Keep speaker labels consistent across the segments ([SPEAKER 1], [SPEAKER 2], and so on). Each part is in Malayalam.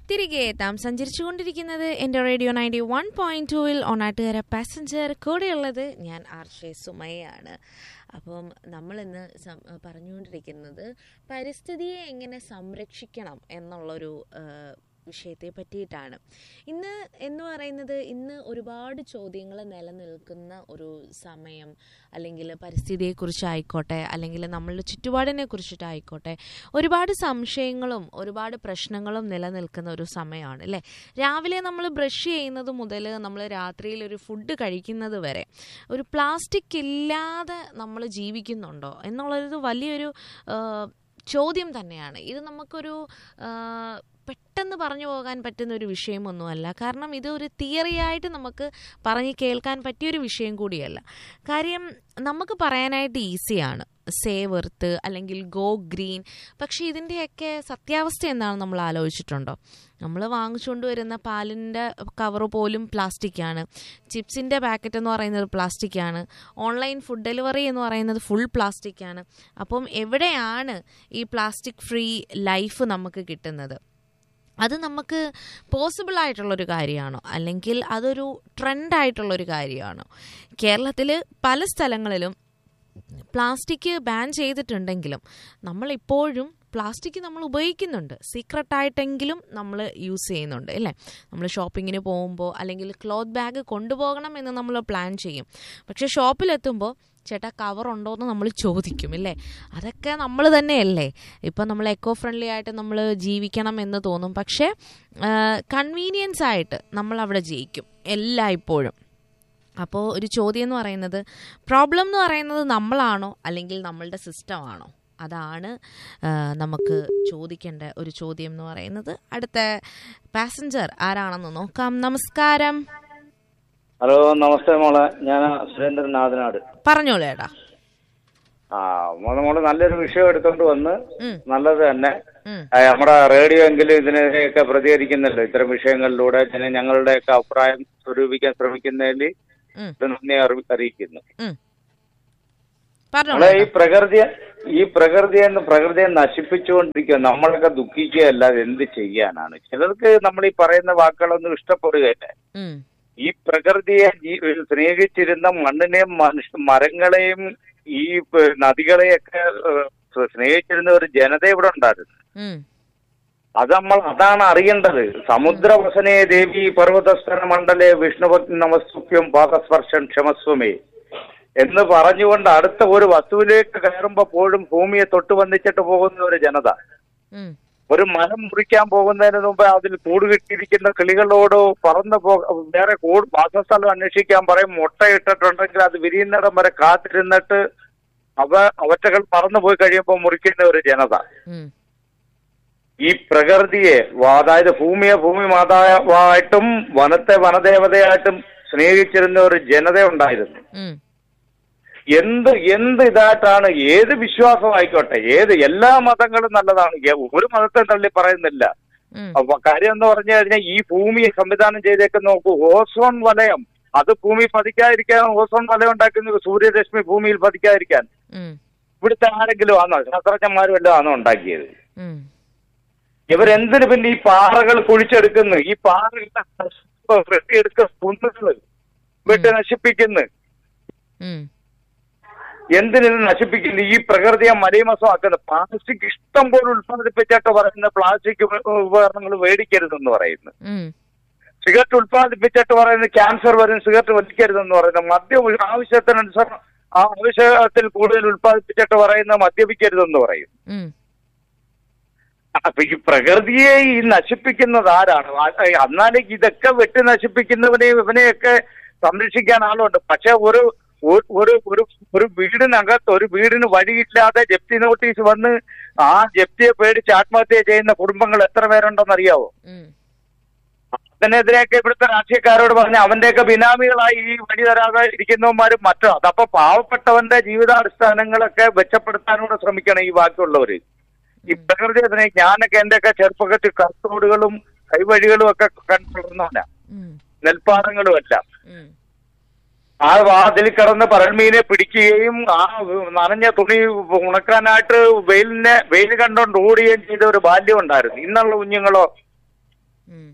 [SPEAKER 1] തിരികെ എത്താം സഞ്ചരിച്ചുകൊണ്ടിരിക്കുന്നത് എൻ്റെ റേഡിയോ നയൻറ്റി വൺ പോയിന്റ് ടൂവിൽ ഓണാട്ടുകാര പാസഞ്ചർ കൂടെയുള്ളത് ഞാൻ ആർഷെ സുമയാണ് അപ്പം നമ്മളിന്ന് സം- പറഞ്ഞുകൊണ്ടിരിക്കുന്നത് പരിസ്ഥിതിയെ എങ്ങനെ സംരക്ഷിക്കണം എന്നുള്ളൊരു ആ, വിഷയത്തെ പറ്റിയിട്ടാണ് ഇന്ന് എന്ന് പറയുന്നത് ഇന്ന് ഒരുപാട് ചോദ്യങ്ങൾ നിലനിൽക്കുന്ന ഒരു സമയം അല്ലെങ്കിൽ പരിസ്ഥിതിയെക്കുറിച്ചായിക്കോട്ടെ അല്ലെങ്കിൽ നമ്മളുടെ ചുറ്റുപാടിനെ കുറിച്ചിട്ടായിക്കോട്ടെ ഒരുപാട് സംശയങ്ങളും ഒരുപാട് പ്രശ്നങ്ങളും നിലനിൽക്കുന്ന ഒരു സമയമാണ് അല്ലേ രാവിലെ നമ്മൾ ബ്രഷ് ചെയ്യുന്നത് മുതൽ നമ്മൾ രാത്രിയിൽ ഒരു ഫുഡ് കഴിക്കുന്നത് വരെ ഒരു പ്ലാസ്റ്റിക് ഇല്ലാതെ നമ്മൾ ജീവിക്കുന്നുണ്ടോ എന്നുള്ളൊരു വലിയൊരു ആ, ചോദ്യം തന്നെയാണ് ഇത് നമുക്കൊരു ആ, പെട്ടെന്ന് പറഞ്ഞു പോകാൻ പറ്റുന്ന ഒരു വിഷയമൊന്നുമല്ല കാരണം ഇത് ഒരു തിയറിയായിട്ട് നമുക്ക് പറഞ്ഞ് കേൾക്കാൻ പറ്റിയൊരു വിഷയം കൂടിയല്ല കാര്യം നമുക്ക് പറയാനായിട്ട് ഈസിയാണ് സേവ് എർത്ത് അല്ലെങ്കിൽ ഗോ ഗ്രീൻ പക്ഷേ ഇതിൻ്റെയൊക്കെ സത്യാവസ്ഥ എന്താണെന്ന് നമ്മൾ ആലോചിച്ചിട്ടുണ്ടോ നമ്മൾ വാങ്ങിച്ചുകൊണ്ട് വരുന്ന പാലിൻ്റെ കവർ പോലും പ്ലാസ്റ്റിക്കാണ് ചിപ്സിൻ്റെ പാക്കറ്റ് എന്ന് പറയുന്നത് പ്ലാസ്റ്റിക്കാണ് ഓൺലൈൻ ഫുഡ് ഡെലിവറി എന്ന് പറയുന്നത് ഫുൾ പ്ലാസ്റ്റിക്കാണ് അപ്പം എവിടെയാണ് ഈ പ്ലാസ്റ്റിക് ഫ്രീ ലൈഫ് നമുക്ക് കിട്ടുന്നത് അത് നമുക്ക് പോസിബിൾ ആയിട്ടുള്ളൊരു കാര്യമാണോ അല്ലെങ്കിൽ അതൊരു ട്രെൻഡായിട്ടുള്ളൊരു കാര്യമാണോ കേരളത്തിൽ പല സ്ഥലങ്ങളിലും പ്ലാസ്റ്റിക് ബാൻ ചെയ്തിട്ടുണ്ടെങ്കിലും നമ്മളിപ്പോഴും പ്ലാസ്റ്റിക് നമ്മൾ ഉപയോഗിക്കുന്നുണ്ട് സീക്രട്ടായിട്ടെങ്കിലും നമ്മൾ യൂസ് ചെയ്യുന്നുണ്ട് അല്ലേ നമ്മൾ ഷോപ്പിങ്ങിന് പോകുമ്പോൾ അല്ലെങ്കിൽ ക്ലോത്ത് ബാഗ് കൊണ്ടുപോകണം എന്ന് നമ്മൾ പ്ലാൻ ചെയ്യും പക്ഷേ ഷോപ്പിലെത്തുമ്പോൾ ചേട്ടാ കവർ ഉണ്ടോ എന്ന് നമ്മൾ ചോദിക്കും ഇല്ലേ അതൊക്കെ നമ്മൾ തന്നെയല്ലേ ഇപ്പം നമ്മൾ എക്കോ ഫ്രണ്ട്ലി ആയിട്ട് നമ്മൾ ജീവിക്കണം എന്ന് തോന്നും പക്ഷേ കൺവീനിയൻസ് ആയിട്ട് നമ്മൾ അവിടെ ജയിക്കും എല്ലായ്പ്പോഴും അപ്പോൾ ഒരു ചോദ്യം എന്ന് പറയുന്നത് പ്രോബ്ലം എന്ന് പറയുന്നത് നമ്മളാണോ അല്ലെങ്കിൽ നമ്മളുടെ സിസ്റ്റമാണോ അതാണ് ആ, നമുക്ക് ചോദിക്കേണ്ട ഒരു ചോദ്യം എന്ന് പറയുന്നത് അടുത്ത പാസഞ്ചർ ആരാണെന്ന് നോക്കാം നമസ്കാരം
[SPEAKER 2] ഹലോ നമസ്തേ മോളെ ഞാൻ സുരേന്ദ്രൻ നാഥനാട്
[SPEAKER 1] പറഞ്ഞോളൂ ഏട്ടാ
[SPEAKER 2] ആ മോളെ മോള് നല്ലൊരു വിഷയം എടുത്തോണ്ട് വന്ന്
[SPEAKER 1] ഉം,
[SPEAKER 2] നല്ലത് തന്നെ
[SPEAKER 1] ഉം,
[SPEAKER 2] ആ, നമ്മുടെ റേഡിയോ എങ്കിലും ഇതിനെയൊക്കെ പ്രതികരിക്കുന്നല്ലോ ഇത്തരം വിഷയങ്ങളിലൂടെ ജന ഞങ്ങളുടെയൊക്കെ അഭിപ്രായം സ്വരൂപിക്കാൻ ശ്രമിക്കുന്നതിൽ
[SPEAKER 1] ഉം,
[SPEAKER 2] ഇത് നന്ദി അറി- അറിയിക്കുന്നു
[SPEAKER 1] ഉം. പറഞ്ഞോളൂ
[SPEAKER 2] നമ്മളെ ഈ
[SPEAKER 1] ഏട്ടാ.
[SPEAKER 2] പ്രകൃതിയെ ഈ പ്രകൃതിയെ പ്രകൃതിയെ നശിപ്പിച്ചുകൊണ്ടിരിക്കുക നമ്മളൊക്കെ ദുഃഖിക്കുകയല്ലാതെ എന്ത് ചെയ്യാനാണ് ചിലർക്ക് നമ്മൾ ഈ പറയുന്ന വാക്കുകളൊന്നും ഇഷ്ടപ്പെടുകയില്ല
[SPEAKER 1] ഉം,
[SPEAKER 2] ഈ പ്രകൃതിയെ ജീ- സ്നേഹിച്ചിരുന്ന മണ്ണിനെയും മനുഷ്യ മരങ്ങളെയും ഈ പ- നദികളെയൊക്കെ ഏഹ്, സ്നേഹിച്ചിരുന്ന ഒരു ജനത ഇവിടെ ഉണ്ടായിരുന്നു
[SPEAKER 1] ഉം,
[SPEAKER 2] അത് നമ്മൾ അതാണ് അറിയേണ്ടത് സമുദ്രവസനേ ദേവി പർവ്വതസ്ഥന മണ്ഡലേ വിഷ്ണുപത്നി നമസ്തുഭ്യം പാദസ്പർശൻ ക്ഷമസ്വമേ എന്ന് പറഞ്ഞുകൊണ്ട് അടുത്ത ഒരു വസ്തുവിലേക്ക് കയറുമ്പോൾ പോലും ഭൂമിയെ തൊട്ട് വന്നിച്ചിട്ട് പോകുന്ന ഒരു ജനത
[SPEAKER 1] ഉം,
[SPEAKER 2] ഒരു മരം മുറിക്കാൻ പോകുന്നതിന് മുമ്പ് അതിൽ കൂട് കിട്ടിയിരിക്കുന്ന കിളികളോട് പറന്ന് പോ വേറെ കൂട് വാസസ്ഥലം അന്വേഷിക്കാൻ പറയും മുട്ടയിട്ടിട്ടുണ്ടെങ്കിൽ അത് വിരിയുന്നിടം വരെ കാത്തിരുന്നിട്ട് അവ അവറ്റകൾ പറന്നു പോയി കഴിയുമ്പോൾ മുറിക്കുന്ന ഒരു ജനത
[SPEAKER 1] ഉം,
[SPEAKER 2] ഈ പ്രകൃതിയെ വ- അതായത് ഭൂമിയെ ഭൂമി മാതാവായിട്ടും വനത്തെ വനദേവതയായിട്ടും സ്നേഹിച്ചിരുന്ന ഒരു ജനത ഉണ്ടായിരുന്നു
[SPEAKER 1] ഉം,
[SPEAKER 2] എന്ത് എന്ത് ഇതായിട്ടാണ് ഏത് വിശ്വാസമായിക്കോട്ടെ ഏത് എല്ലാ മതങ്ങളും നല്ലതാണ് ഏ- ഒരു മതത്തെ തള്ളി പറയുന്നില്ല
[SPEAKER 1] ഉം,
[SPEAKER 2] അപ്പൊ കാര്യം എന്ന് പറഞ്ഞു കഴിഞ്ഞാൽ ഈ ഭൂമിയെ സംവിധാനം ചെയ്തേക്ക് നോക്കൂ ഓസോൺ വലയം അത് ഭൂമി പതിക്കാതിരിക്കാൻ ഓസോൺ വലയം ഉണ്ടാക്കുന്നത് സൂര്യരശ്മി ഭൂമിയിൽ പതിക്കാതിരിക്കാൻ
[SPEAKER 1] ഉം,
[SPEAKER 2] ഇവിടുത്തെ ആരെങ്കിലും ആണോ ശാസ്ത്രജ്ഞന്മാരും എല്ലാം ആണോ ഉണ്ടാക്കിയത്
[SPEAKER 1] ഉം,
[SPEAKER 2] ഇവരെന്തിനു പിന്നെ ഈ പാറകൾ കുഴിച്ചെടുക്കുന്നു ഈ പാറകൾ വെട്ടിയെടുക്ക കുന്നുകള് വെട്ടി നശിപ്പിക്കുന്നു
[SPEAKER 1] ഉം,
[SPEAKER 2] എന്തിനു നശിപ്പിക്കുന്നു ഈ പ്രകൃതിയെ മലീമസമാക്കുന്നു പ്ലാസ്റ്റിക് ഇഷ്ടം പോലെ ഉത്പാദിപ്പിച്ചിട്ട് പറയുന്ന പ്ലാസ്റ്റിക് ഉപകരണങ്ങൾ മേടിക്കരുതെന്ന് പറയുന്നു
[SPEAKER 1] ഉം,
[SPEAKER 2] സിഗരറ്റ് ഉത്പാദിപ്പിച്ചിട്ട് പറയുന്നത് ക്യാൻസർ വരും സിഗരറ്റ് വലിക്കരുതെന്ന് പറയുന്നത് മദ്യം ഒരു ആവശ്യത്തിനനുസരണം ആ ആവശ്യത്തിൽ കൂടുതൽ ഉത്പാദിപ്പിച്ചിട്ട് പറയുന്ന മദ്യപിക്കരുതെന്ന് പറയും
[SPEAKER 1] ഉം,
[SPEAKER 2] അപ്പൊ ഈ പ്രകൃതിയെ ഈ നശിപ്പിക്കുന്നത് ആരാണ് ആ- എന്നാലും ഇതൊക്കെ വെട്ടി നശിപ്പിക്കുന്നവനെ ഇവനെയൊക്കെ സംരക്ഷിക്കാൻ ആളുണ്ട് പക്ഷെ ഒരു ഒരു ഒരു ഒരു ഒരു വീടിനകത്ത് ഒരു വീടിന് വഴിയില്ലാതെ ജപ്തി നോട്ടീസ് വന്ന് ആ ജപ്തിയെ പേടിച്ച് ആത്മഹത്യ ചെയ്യുന്ന കുടുംബങ്ങൾ എത്ര പേരുണ്ടെന്ന് അറിയാവോ
[SPEAKER 1] ഉം,
[SPEAKER 2] അതിനെതിരെയൊക്കെ ഇവിടുത്തെ രാഷ്ട്രീയക്കാരോട് പറഞ്ഞ അവന്റെയൊക്കെ ബിനാമികളായി ഈ വഴി തരാതെ ഇരിക്കുന്നവന്മാരും മറ്റോ അതപ്പോ പാവപ്പെട്ടവന്റെ ജീവിതാടിസ്ഥാനങ്ങളൊക്കെ മെച്ചപ്പെടുത്താനൂടെ ശ്രമിക്കണം ഈ ബാക്കിയുള്ളവര് ഈ പ്രകൃതിയെ സ്നേഹി- ഞാനൊക്കെ എന്റെയൊക്കെ ചെറുപ്പത്തിൽ കർത്തോടുകളും കൈവഴികളും ഒക്കെ കണ്ടുവരുന്നവനാ
[SPEAKER 1] ഉം,
[SPEAKER 2] നെൽപ്പാടങ്ങളും എല്ലാം
[SPEAKER 1] ഉം,
[SPEAKER 2] ആ വാതിൽ കിടന്ന് പരൽമീനെ പിടിക്കുകയും ആ നനഞ്ഞ തുണി ഉണക്കാനായിട്ട് വെയിലിനെ വെയിൽ കണ്ടോണ്ട് ഓടുകയും ചെയ്ത ഒരു ബാല്യം ഉണ്ടായിരുന്നു ഇന്നുള്ള കുഞ്ഞുങ്ങളോ
[SPEAKER 1] ഉം.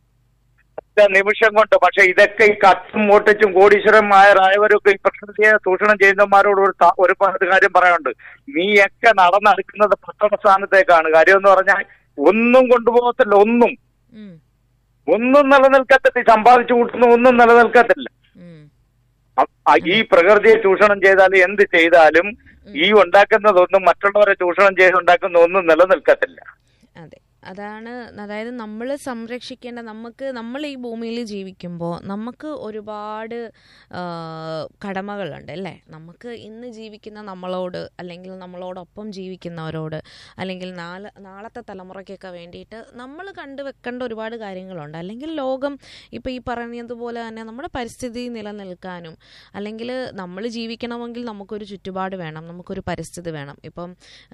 [SPEAKER 2] ഒറ്റ നിമിഷം കൊണ്ട് പക്ഷെ ഇതൊക്കെ ഈ കത്തും മോട്ടിച്ചും കോടീശ്വരന്മാരായവരൊക്കെ ഈ പ്രകൃതിയെ ചൂഷണം ചെയ്യുന്നവന്മാരോട് ഒരു ത- ഒരു പ- ഒരു കാര്യം പറയാനുണ്ട് നീയൊക്കെ നടന്നെടുക്കുന്നത് പട്ടണ സ്ഥാനത്തേക്കാണ് കാര്യം എന്ന് പറഞ്ഞാൽ ഒന്നും കൊണ്ടുപോകത്തില്ല ഒന്നും
[SPEAKER 1] ഉം.
[SPEAKER 2] ഒന്നും നിലനിൽക്കത്തില്ല ഈ സമ്പാദിച്ചു കൂട്ടുന്ന ഒന്നും നിലനിൽക്കത്തില്ല
[SPEAKER 1] ഉം.
[SPEAKER 2] അ- അ- ഈ പ്രകൃതിയെ ചൂഷണം ചെയ്താലും എന്ത് ചെയ്താലും ഈ ഉണ്ടാക്കുന്നതൊന്നും മറ്റുള്ളവരെ ചൂഷണം ചെയ്ത് ഉണ്ടാക്കുന്ന ഒന്നും നിലനിൽക്കത്തില്ല
[SPEAKER 1] അതെ അതാണ് അതായത് നമ്മൾ സംരക്ഷിക്കേണ്ട നമുക്ക് നമ്മൾ ഈ ഭൂമിയിൽ ജീവിക്കുമ്പോൾ നമുക്ക് ഒരുപാട് ആ, കടമകളുണ്ട് അല്ലേ നമുക്ക് ഇന്ന് ജീവിക്കുന്ന നമ്മളോട് അല്ലെങ്കിൽ നമ്മളോടൊപ്പം ജീവിക്കുന്നവരോട് അല്ലെങ്കിൽ നാളെ നാളത്തെ തലമുറയ്ക്കൊക്കെ വേണ്ടിയിട്ട് നമ്മൾ കണ്ടുവെക്കേണ്ട ഒരുപാട് കാര്യങ്ങളുണ്ട് അല്ലെങ്കിൽ ലോകം ഇപ്പോൾ ഈ പറഞ്ഞതുപോലെ തന്നെ നമ്മുടെ പരിസ്ഥിതി നിലനിൽക്കാനും അല്ലെങ്കിൽ നമ്മൾ ജീവിക്കണമെങ്കിൽ നമുക്കൊരു ചുറ്റുപാട് വേണം നമുക്കൊരു പരിസ്ഥിതി വേണം ഇപ്പം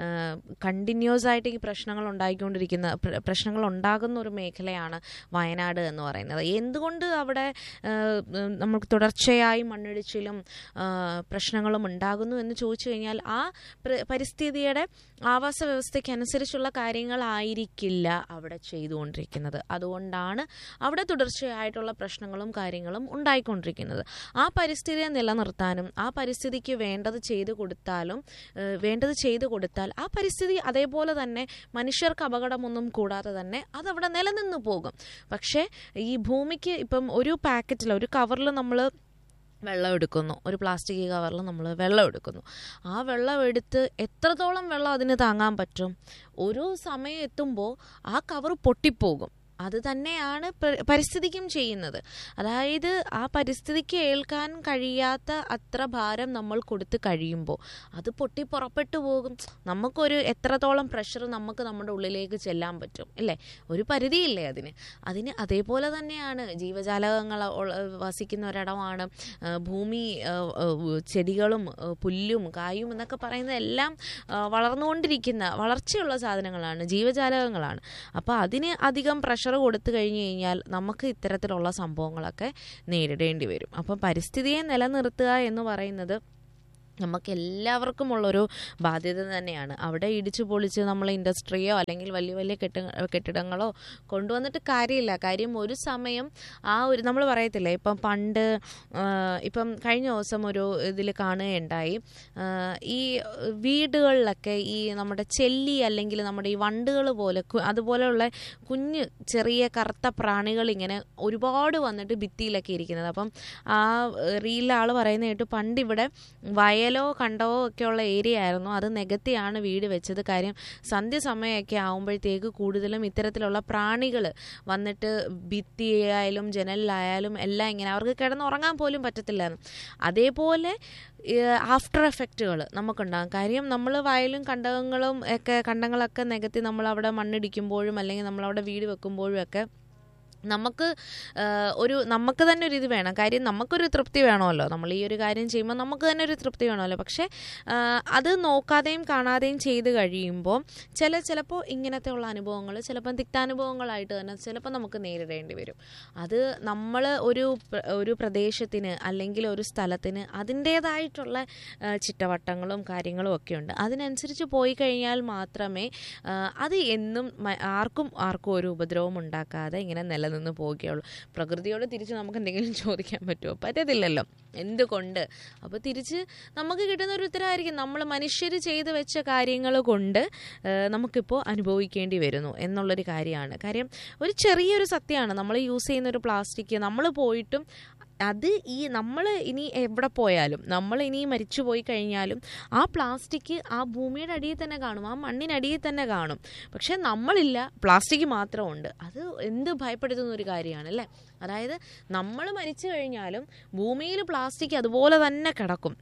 [SPEAKER 1] കണ്ടിന്യൂസ് ആയിട്ട് ഈ പ്രശ്നങ്ങൾ ഉണ്ടായിക്കൊണ്ടിരിക്കുന്ന പ്ര- പ്രശ്നങ്ങൾ ഉണ്ടാകുന്ന ഒരു മേഖലയാണ് വയനാട് എന്ന് പറയുന്നത് എന്തുകൊണ്ട് അവിടെ ആ, ഉം, നമുക്ക് തുടർച്ചയായി മണ്ണിടിച്ചിലും ആ, പ്രശ്നങ്ങളും ഉണ്ടാകുന്നു എന്ന് ചോദിച്ചു കഴിഞ്ഞാൽ ആ പ്ര- പരിസ്ഥിതിയുടെ ആവാസ വ്യവസ്ഥയ്ക്ക് അനുസരിച്ചുള്ള കാര്യങ്ങളായിരിക്കില്ല അവിടെ ചെയ്തുകൊണ്ടിരിക്കുന്നത് അതുകൊണ്ടാണ് അവിടെ തുടർച്ചയായിട്ടുള്ള പ്രശ്നങ്ങളും കാര്യങ്ങളും ഉണ്ടായിക്കൊണ്ടിരിക്കുന്നത് ആ പരിസ്ഥിതിയെ നിലനിർത്താനും ആ പരിസ്ഥിതിക്ക് വേണ്ടത് ചെയ്തു കൊടുത്താലും ഏഹ്, വേണ്ടത് ചെയ്തു കൊടുത്താൽ ആ പരിസ്ഥിതി അതേപോലെ തന്നെ മനുഷ്യർക്ക് അപകടമൊന്നും കൂടാതെ തന്നെ അതവിടെ നിലനിന്ന് പോകും പക്ഷേ ഈ ഭൂമിക്ക് ഇപ്പം ഒരു പാക്കറ്റിൽ ഒരു കവറിൽ നമ്മൾ വെള്ളം എടുക്കുന്നു ഒരു പ്ലാസ്റ്റിക് കവറിൽ നമ്മൾ വെള്ളം എടുക്കുന്നു ആ വെള്ളം എടുത്ത് എത്രത്തോളം വെള്ളം അതിന് താങ്ങാൻ പറ്റും ഒരു സമയം എത്തുമ്പോൾ ആ കവർ പൊട്ടിപ്പോകും അത് തന്നെയാണ് പ- പരിസ്ഥിതിക്കും ചെയ്യുന്നത് അതായത് ആ പരിസ്ഥിതിക്ക് ഏൽക്കാൻ കഴിയാത്ത അത്ര ഭാരം നമ്മൾ കൊടുത്ത് കഴിയുമ്പോൾ അത് പൊട്ടി പുറപ്പെട്ടു പോകും നമുക്കൊരു എത്രത്തോളം പ്രഷർ നമുക്ക് നമ്മുടെ ഉള്ളിലേക്ക് ചെല്ലാൻ പറ്റും അല്ലേ ഒരു പരിധിയില്ലേ അതിന് അതിന് അതേപോലെ തന്നെയാണ് ജീവജാലകങ്ങൾ ഉള്ള- വസിക്കുന്ന ഒരിടമാണ് ആ, ഭൂമി ആ, ആ, ചെടികളും ആ, പുല്ലും കായും എന്നൊക്കെ പറയുന്ന എല്ലാം ആ, വളർന്നുകൊണ്ടിരിക്കുന്ന വളർച്ചയുള്ള സാധനങ്ങളാണ് ജീവജാലകങ്ങളാണ് അപ്പോൾ അതിന് അധികം പ്രഷർ കൊടുത്തു കഴിഞ്ഞു കഴിഞ്ഞാൽ നമുക്ക് ഇത്തരത്തിലുള്ള സംഭവങ്ങളൊക്കെ നേരിടേണ്ടി വരും അപ്പം പരിസ്ഥിതിയെ നിലനിർത്തുക എന്ന് പറയുന്നത് നമുക്ക് എല്ലാവർക്കും ഉള്ളൊരു ബാധ്യത തന്നെയാണ് അവിടെ ഇടിച്ചു പൊളിച്ച് നമ്മൾ ഇൻഡസ്ട്രിയോ അല്ലെങ്കിൽ വലിയ വലിയ കെട്ടി കെട്ടിടങ്ങളോ കൊണ്ടുവന്നിട്ട് കാര്യമില്ല കാര്യം ഒരു സമയം ആ ഒരു നമ്മൾ പറയത്തില്ലേ ഇപ്പം പണ്ട് ആ, ഇപ്പം കഴിഞ്ഞ ദിവസം ഒരു ഇതിൽ കാണുകയുണ്ടായി ആ, ഈ വീടുകളിലൊക്കെ ഈ നമ്മുടെ ചെല്ലി അല്ലെങ്കിൽ നമ്മുടെ ഈ വണ്ടുകൾ പോലെ കു- അതുപോലെയുള്ള കുഞ്ഞ് ചെറിയ കറുത്ത പ്രാണികൾ ഇങ്ങനെ ഒരുപാട് വന്നിട്ട് ഭിത്തിയിലൊക്കെ ഇരിക്കുന്നത് അപ്പം ആ റീലിൽ ആൾ പറയുന്ന കേട്ടു പണ്ട് ഇവിടെ വയലോ കണ്ടവോ ഒക്കെയുള്ള ഏരിയ ആയിരുന്നു അത് നികത്തിയാണ് വീട് വെച്ചത് കാര്യം സന്ധ്യ സമയമൊക്കെ ആകുമ്പോഴത്തേക്ക് കൂടുതലും ഇത്തരത്തിലുള്ള പ്രാണികൾ വന്നിട്ട് ഭിത്തിയായാലും ജനലിലായാലും എല്ലാം ഇങ്ങനെ അവർക്ക് കിടന്നുറങ്ങാൻ പോലും പറ്റത്തില്ലായിരുന്നു അതേപോലെ ആഫ്റ്റർ എഫക്റ്റുകൾ നമുക്കുണ്ടാകും കാര്യം നമ്മൾ വയലും കണ്ടകങ്ങളും ഒക്കെ കണ്ടങ്ങളൊക്കെ നികത്തി നമ്മളവിടെ മണ്ണിടിക്കുമ്പോഴും അല്ലെങ്കിൽ നമ്മളവിടെ വീട് വെക്കുമ്പോഴും ഒക്കെ നമുക്ക് ആ, ഒരു നമുക്ക് തന്നെ ഒരു ഇത് വേണം കാര്യം നമുക്കൊരു തൃപ്തി വേണമല്ലോ നമ്മൾ ഈ ഒരു കാര്യം ചെയ്യുമ്പോൾ നമുക്ക് തന്നെ ഒരു തൃപ്തി വേണമല്ലോ പക്ഷേ ആ, അത് നോക്കാതെയും കാണാതെയും ചെയ്ത് കഴിയുമ്പോൾ ചില ചിലപ്പോൾ ഇങ്ങനത്തെ ഉള്ള അനുഭവങ്ങൾ ചിലപ്പം തിക്താനുഭവങ്ങളായിട്ട് തന്നെ ചിലപ്പോൾ നമുക്ക് നേരിടേണ്ടി വരും അത് നമ്മൾ ഒരു പ്ര- ഒരു പ്രദേശത്തിന് അല്ലെങ്കിൽ ഒരു സ്ഥലത്തിന് അതിൻ്റേതായിട്ടുള്ള ആ, ചിട്ടവട്ടങ്ങളും കാര്യങ്ങളും ഒക്കെ ഉണ്ട് അതിനനുസരിച്ച് പോയി കഴിഞ്ഞാൽ മാത്രമേ ആ, അത് എന്നും മ- ആർക്കും ആർക്കും ഒരു ഉപദ്രവം ഉണ്ടാക്കാതെ ഇങ്ങനെ നിലനിന്ന് പോവുകയുള്ളൂ പ്രകൃതിയോട് തിരിച്ച് നമുക്ക് എന്തെങ്കിലും ചോദിക്കാൻ പറ്റുമോ പറ്റത്തില്ലല്ലോ എന്തുകൊണ്ട് അപ്പോൾ തിരിച്ച് നമുക്ക് കിട്ടുന്ന ഒരു ഉത്തരവായിരിക്കും നമ്മൾ മനുഷ്യർ ചെയ്ത് വെച്ച കാര്യങ്ങൾ കൊണ്ട് ആ, നമുക്കിപ്പോൾ അനുഭവിക്കേണ്ടി വരുന്നു എന്നുള്ളൊരു കാര്യമാണ് കാര്യം ഒരു ചെറിയൊരു സത്യമാണ് നമ്മൾ യൂസ് ചെയ്യുന്ന ഒരു പ്ലാസ്റ്റിക് നമ്മൾ പോയിട്ടും അത് ഈ നമ്മൾ ഇനി എവിടെ പോയാലും നമ്മൾ ഇനി മരിച്ചു പോയി കഴിഞ്ഞാലും ആ പ്ലാസ്റ്റിക് ആ ഭൂമിയുടെ അടിയിൽ തന്നെ കാണും ആ മണ്ണിനടിയിൽ തന്നെ കാണും പക്ഷെ നമ്മളില്ല പ്ലാസ്റ്റിക് മാത്രമുണ്ട് അത് എന്ത് ഭയപ്പെടുത്തുന്ന ഒരു കാര്യമാണ് അല്ലേ അതായത് നമ്മൾ മരിച്ചു കഴിഞ്ഞാലും ഭൂമിയിൽ പ്ലാസ്റ്റിക് അതുപോലെ തന്നെ കിടക്കും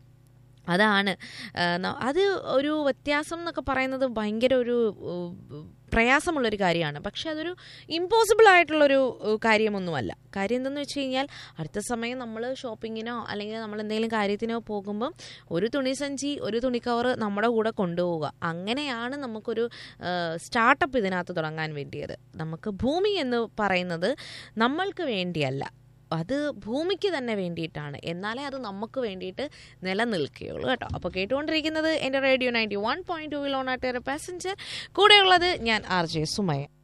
[SPEAKER 1] അതാണ് ആ, ന- അത് ഒരു വ്യത്യാസം എന്നൊക്കെ പറയുന്നത് ഭയങ്കര ഒരു ഉം, പ്രയാസമുള്ളൊരു കാര്യമാണ് പക്ഷെ അതൊരു ഇമ്പോസിബിൾ ആയിട്ടുള്ളൊരു ഉം, കാര്യമൊന്നുമല്ല കാര്യം എന്തെന്ന് വെച്ച് കഴിഞ്ഞാൽ അടുത്ത സമയം നമ്മൾ ഷോപ്പിങ്ങിനോ അല്ലെങ്കിൽ നമ്മൾ എന്തെങ്കിലും കാര്യത്തിനോ പോകുമ്പം ഒരു തുണിസഞ്ചി ഒരു തുണിക്കവർ നമ്മുടെ കൂടെ കൊണ്ടുപോവുക അങ്ങനെയാണ് നമുക്കൊരു സ്റ്റാർട്ടപ്പ് ഇതിനകത്ത് തുടങ്ങാൻ വേണ്ടിയത് നമുക്ക് ഭൂമി എന്ന് പറയുന്നത് നമ്മൾക്ക് വേണ്ടിയല്ല അത് ഭൂമിക്ക് തന്നെ വേണ്ടിയിട്ടാണ് എന്നാലേ അത് നമുക്ക് വേണ്ടിയിട്ട് നിലനിൽക്കുകയുള്ളൂ കേട്ടോ അപ്പോൾ കേട്ടുകൊണ്ടിരിക്കുന്നത് എൻ്റെ റേഡിയോ നയൻറ്റി വൺ പോയിൻറ്റ് ടൂവിൽ ഓണാട്ടേറെ പാസഞ്ചർ കൂടെയുള്ളത് ഞാൻ ആർ ജെ സുമയ